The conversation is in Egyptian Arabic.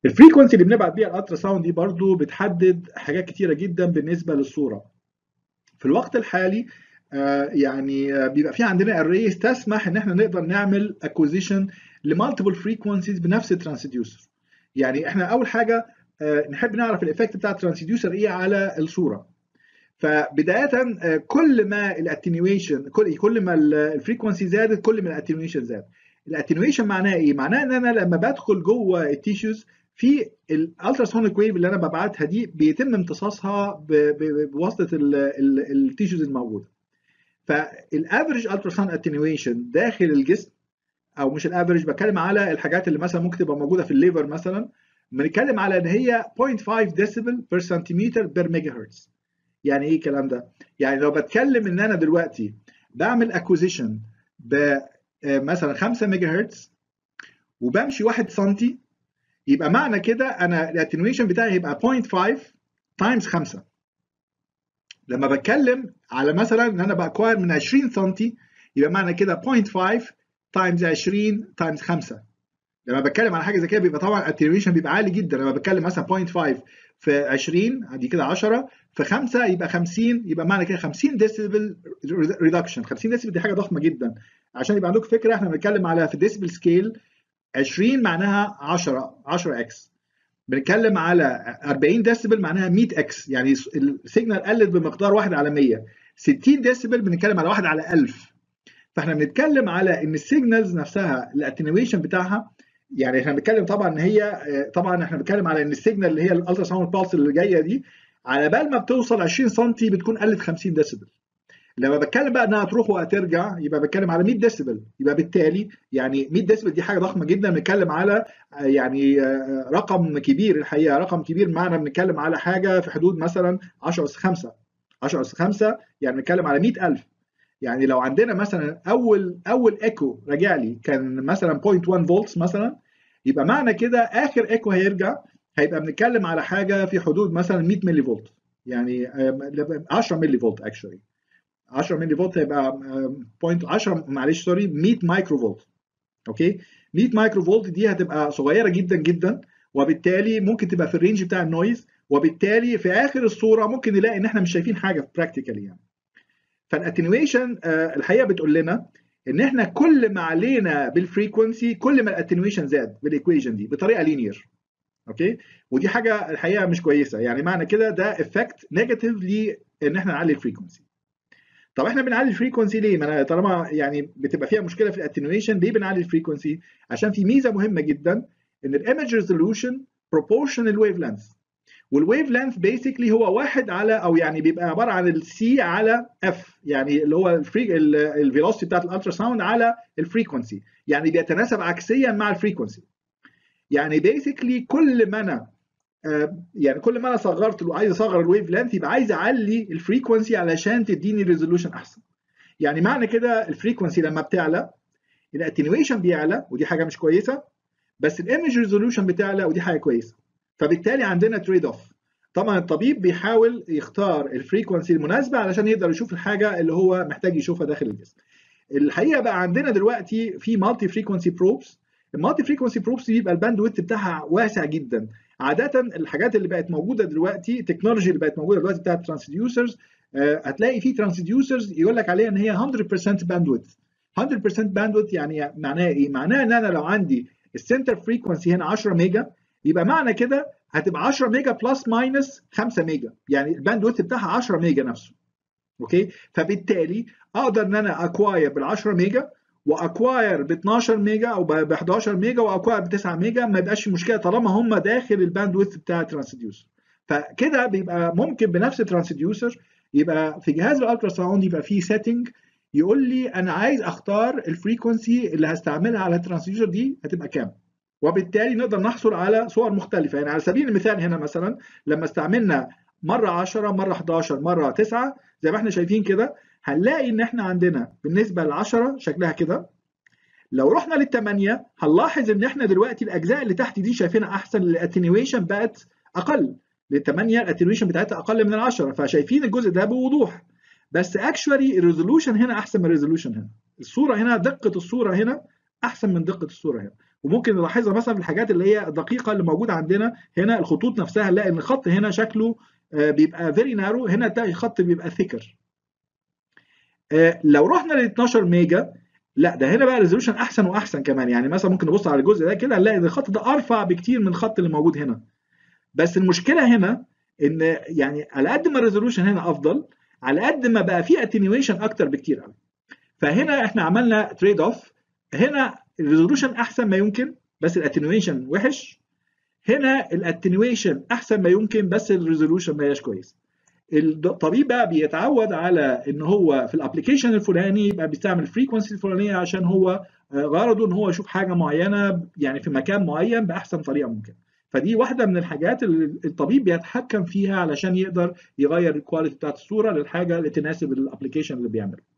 الفريكونسي اللي بنبعت بيها الالترا ساوند دي برضو بتحدد حاجات كتيره جدا بالنسبه للصوره في الوقت الحالي آه يعني آه بيبقى في عندنا اريز تسمح ان احنا نقدر نعمل اكوزيشن لمالتيبل فريكونسيز بنفس الترانسديوسر يعني احنا اول حاجه آه نحب نعرف الايفكت بتاع الترانسديوسر ايه على الصوره فبدايه كل ما الاتنيويشن كل كل ما الفريكونسي زادت كل ما الاتنيويشن زاد الاتنيويشن معناها ايه معناها ان انا لما بدخل جوه التيشوز في الالتراسونيك ويف اللي انا ببعتها دي بيتم امتصاصها بواسطه التيشوز الموجوده فالافريج التراساوند اتنيويشن داخل الجسم او مش الافريج بتكلم على الحاجات اللي مثلا ممكن تبقى موجوده في الليفر مثلا بنتكلم على ان هي 0.5 ديسيبل بير سنتيمتر بير ميجا هرتز يعني ايه الكلام ده يعني لو بتكلم ان انا دلوقتي بعمل اكوزيشن ب مثلا 5 ميجا هرتز وبمشي 1 سم يبقى معنى كده انا الاتنويشن بتاعي هيبقى 0.5 تايمز 5 لما بتكلم على مثلا ان انا باكواير من 20 سم يبقى معنى كده 0.5 تايمز 20 تايمز 5 لما بتكلم على حاجه زي كده بيبقى طبعا الاتنويشن بيبقى عالي جدا لما بتكلم مثلا 0.5 في 20 دي كده 10 في 5 يبقى 50 يبقى معنى كده 50 ديسيبل ريدكشن 50 ديسيبل دي حاجه ضخمه جدا عشان يبقى عندكم فكره احنا بنتكلم على في ديسيبل سكيل 20 معناها 10 10 اكس بنتكلم على 40 ديسيبل معناها 100 اكس يعني السيجنال قلت بمقدار 1 على 100 60 ديسيبل بنتكلم على 1 على 1000 فاحنا بنتكلم على ان السيجنالز نفسها الاتنويشن بتاعها يعني احنا بنتكلم طبعا ان هي طبعا احنا بنتكلم على ان السيجنال اللي هي الالترا ساوند بالس اللي جايه دي على بال ما بتوصل 20 سم بتكون قلت 50 ديسيبل لما بتكلم بقى انها تروح وهترجع يبقى بتكلم على 100 ديسيبل يبقى بالتالي يعني 100 ديسيبل دي حاجه ضخمه جدا بنتكلم على يعني رقم كبير الحقيقه رقم كبير معنا بنتكلم على حاجه في حدود مثلا 10 اس 5 10 اس 5 يعني بنتكلم على 100000 يعني لو عندنا مثلا اول اول ايكو راجع لي كان مثلا 0.1 فولتس مثلا يبقى معنى كده اخر ايكو هيرجع هيبقى بنتكلم على حاجه في حدود مثلا 100 ملي فولت يعني 10 ملي فولت اكشولي 10 ملي فولت هيبقى بوينت 10 معلش سوري 100 مايكرو فولت اوكي 100 مايكرو فولت دي هتبقى صغيره جدا جدا وبالتالي ممكن تبقى في الرينج بتاع النويز وبالتالي في اخر الصوره ممكن نلاقي ان احنا مش شايفين حاجه في براكتيكال يعني فالاتنويشن الحقيقه بتقول لنا ان احنا كل ما علينا بالفريكونسي كل ما الاتنويشن زاد بالايكويشن دي بطريقه لينير اوكي ودي حاجه الحقيقه مش كويسه يعني معنى كده ده افكت نيجاتيف لان احنا نعلي الفريكونسي طب احنا بنعلي الفريكونسي ليه؟ ما طالما يعني بتبقى فيها مشكله في الاتنويشن ليه بنعلي الفريكونسي؟ عشان في ميزه مهمه جدا ان الايمج ريزولوشن بروبورشن الويف لينث والويف لينث بيسكلي هو واحد على او يعني بيبقى عباره عن السي على اف يعني اللي هو الفري الفيلوسيتي بتاعت الالترا ساوند على الفريكونسي يعني بيتناسب عكسيا مع الفريكونسي يعني بيسكلي كل ما انا يعني كل ما انا صغرت عايز اصغر الويف لينث يبقى عايز اعلي الفريكونسي علشان تديني ريزولوشن احسن يعني معنى كده الفريكونسي لما بتعلى الاتنويشن بيعلى ودي حاجه مش كويسه بس الايمج ريزولوشن بتعلى ودي حاجه كويسه فبالتالي عندنا تريد اوف طبعا الطبيب بيحاول يختار الفريكونسي المناسبه علشان يقدر يشوف الحاجه اللي هو محتاج يشوفها داخل الجسم الحقيقه بقى عندنا دلوقتي في مالتي فريكونسي بروبس المالتي فريكونسي بروبس بيبقى الباند ويت بتاعها واسع جدا عاده الحاجات اللي بقت موجوده دلوقتي التكنولوجي اللي بقت موجوده دلوقتي بتاعت ترانسديوسرز هتلاقي في ترانسديوسرز يقول لك عليها ان هي 100% باند ويت 100% باند ويت يعني معناها ايه؟ معناها ان انا لو عندي السنتر فريكونسي هنا 10 ميجا يبقى معنى كده هتبقى 10 ميجا بلس ماينس 5 ميجا يعني الباند ويت بتاعها 10 ميجا نفسه اوكي فبالتالي اقدر ان انا اكواير بال 10 ميجا واكواير ب 12 ميجا او ب 11 ميجا واكواير ب 9 ميجا ما يبقاش مشكله طالما هم داخل الباند ويث بتاع الترانسديوسر فكده بيبقى ممكن بنفس الترانسديوسر يبقى في جهاز الالترا ساوند يبقى فيه سيتنج يقول لي انا عايز اختار الفريكونسي اللي هستعملها على الترانسديوسر دي هتبقى كام وبالتالي نقدر نحصل على صور مختلفه يعني على سبيل المثال هنا مثلا لما استعملنا مره 10 مره 11 مره 9 زي ما احنا شايفين كده هنلاقي ان احنا عندنا بالنسبه ل 10 شكلها كده لو رحنا للثمانية هنلاحظ ان احنا دلوقتي الاجزاء اللي تحت دي شايفينها احسن الاتنيويشن بقت اقل للثمانية الاتنيويشن بتاعتها اقل من العشرة فشايفين الجزء ده بوضوح بس اكشوالي الريزولوشن هنا احسن من الريزولوشن هنا الصوره هنا دقه الصوره هنا احسن من دقه الصوره هنا وممكن نلاحظها مثلا في الحاجات اللي هي الدقيقه اللي موجوده عندنا هنا الخطوط نفسها نلاقي ان الخط هنا شكله بيبقى فيري نارو هنا تلاقي الخط بيبقى ثيكر لو رحنا ل 12 ميجا لا ده هنا بقى ريزولوشن احسن واحسن كمان يعني مثلا ممكن نبص على الجزء ده كده نلاقي ان الخط ده ارفع بكتير من الخط اللي موجود هنا بس المشكله هنا ان يعني على قد ما الريزولوشن هنا افضل على قد ما بقى في اتنيويشن اكتر بكتير قوي فهنا احنا عملنا تريد اوف هنا الريزولوشن احسن ما يمكن بس الاتنيويشن وحش هنا الاتنيويشن احسن ما يمكن بس الريزولوشن ما هياش كويس الطبيب بقى بيتعود على ان هو في الابلكيشن الفلاني يبقى بيستعمل الفريكونسي الفلانيه عشان هو غرضه ان هو يشوف حاجه معينه يعني في مكان معين باحسن طريقه ممكن فدي واحده من الحاجات اللي الطبيب بيتحكم فيها علشان يقدر يغير الكواليتي بتاعت الصوره للحاجه اللي تناسب الابلكيشن اللي بيعمله